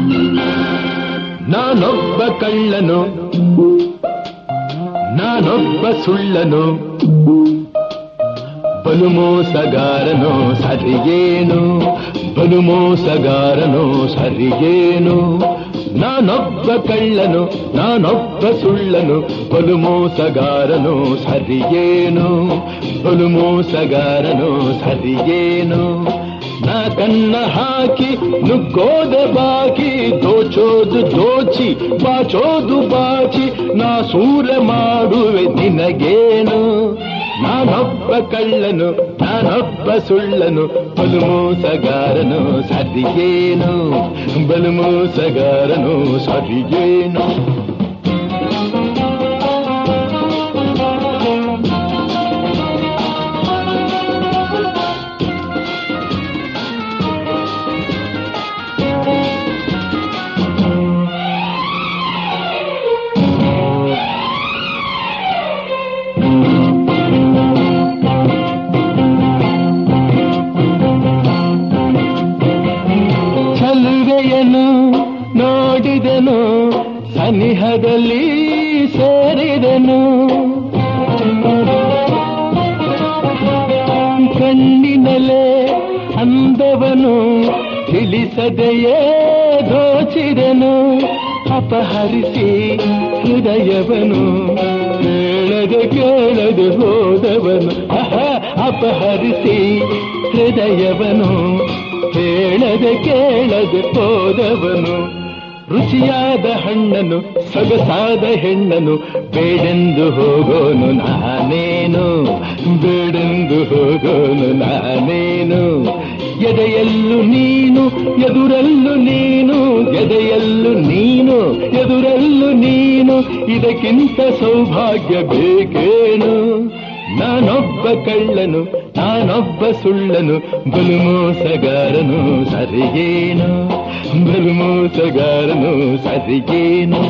ನಾನೊಬ್ಬ ಕಳ್ಳನು ನಾನೊಬ್ಬ ಸುಳ್ಳನು ಬಲು ಮೋಸಗಾರನು ಸರಿಗೇನು ಬಲು ಮೋಸಗಾರನು ಸರಿಗೇನು ನಾನೊಬ್ಬ ಕಳ್ಳನು ನಾನೊಬ್ಬ ಸುಳ್ಳನು ಬಲು ಮೋಸಗಾರನು ಸರಿಗೇನು ಬಲು ಮೋಸಗಾರನು ಸರಿಗೇನು ನಾ ಕನ್ನ ಹಾಕಿ ನುಗ್ಗೋದ ಬಾಕಿ ದೋಚೋದು ದೋಚಿ ಬಾಚೋದು ಬಾಚಿ ನಾ ಸೂರ ಮಾಡುವೆ ನಿನಗೇನು ನಾನೊಬ್ಬ ಕಳ್ಳನು ನಾನೊಬ್ಬ ಸುಳ್ಳನು ಬಲು ಮೋಸಗಾರನು ಸರಿಗೇನು ಬಲು ಮೋಸಗಾರನು ಸರಿಗೇನು ಚಲುವೆಯನು ನೋಡಿದನು ಸನಿಹದಲ್ಲಿ ಸೇರಿದನು ಕಣ್ಣಿನಲೆ ಅಂದವನು ತಿಳಿಸದೆಯೇ ದೋಚಿದನು ಅಪಹರಿಸಿ ಹೃದಯವನು ಕೇಳದೆ ಕೇಳದೆ ಹೋದವನು ಅಹ ಅಪಹರಿಸಿ ಹೃದಯವನು ಹೇಳದೆ ಕೇಳದೆ ಹೋದವನು ರುಚಿಯಾದ ಹಣ್ಣನು ಸೊಗಸಾದ ಹೆಣ್ಣನು ಬೇಡೆಂದು ಹೋಗೋನು ನಾನೇನು ಬೇಡೆಂದು ಹೋಗೋನು ನಾನೇನು ಎದೆಯಲ್ಲು ನೀನು ಎದುರಲ್ಲು ನೀನು ಎದೆಯಲ್ಲು ನೀನು ಎದುರಲ್ಲು ನೀನು ಇದಕ್ಕಿಂತ ಸೌಭಾಗ್ಯ ಬೇಕೇನು ನಾನೊಬ್ಬ ಕಳ್ಳನು ನಾನೊಬ್ಬ ಸುಳ್ಳನು ಬಲು ಮೋಸಗಾರನು ಸರಿಗೇನು ಬಲು ಮೋಸಗಾರನು ಸರಿಗೇನು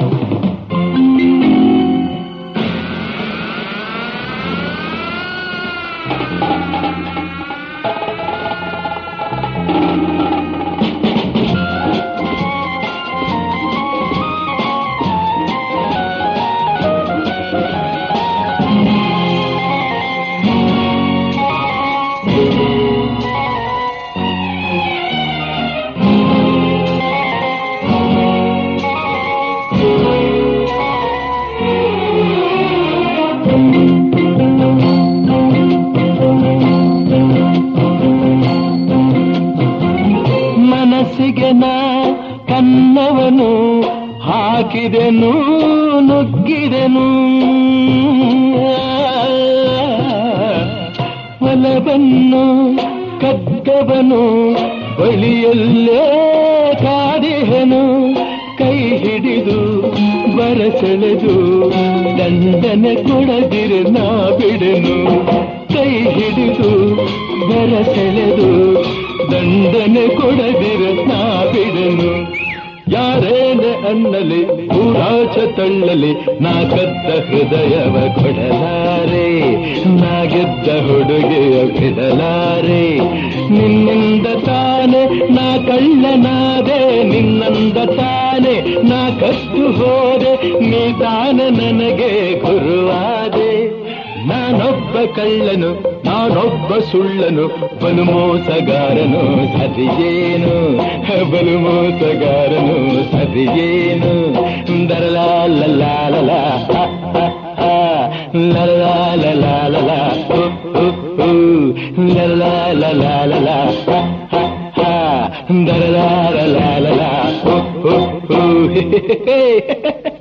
ಮನಸ್ಸಿಗೆ ನಾ ಕನ್ನವನು ಹಾಕಿದೆನು ನುಗ್ಗಿದೆನು ಒಲವನ್ನು ಕದ್ದವನು ಬಳಿಯಲ್ಲೇ ಕಾದಿಹನು ಕೈ ಹಿಡಿದು ಬರಸೆಳೆದು ದಂಡನೆ ಕೊಡದಿರು ನಾ ಬಿಡೆನು ಕೈ ಹಿಡಿದು ಬರಸೆಳೆದು ದಂಡನೆ ಕೊಡದಿರು ನಾ ಬಿಡೆನು ಯಾರೇನೆ ಅನ್ನಲಿ ಊರಾಚ ತಳ್ಳಲಿ ನಾ ಕದ್ದ ಹೃದಯವ ಕೊಡಲಾರೆ ನಾ ಗೆದ್ದ ಹುಡುಗಿಯ ಬಿಡಲಾರೆ ನಿನ್ನಿಂದ ತಾನೆ ನಾ ಕಳ್ಳನಾದೆ ನಿನ್ನಂದ ತಾನೆ ನಾ ಕತ್ತು ಹೋದೆ ನೀ ತಾನೆ ನನಗೆ ಗುರುವಾದೆ ನಾನೊಬ್ಬ ಕಳ್ಳನು ನಾನೊಬ್ಬ ಸುಳ್ಳನು ಬಲು ಮೋಸಗಾರನು ಸರಿಗೇನು ಬಲು ಮೋಸಗಾರನು ಸರಿಗೇನು ದರಲಾಲ ಲಲಾಲ ದರಲಾಲ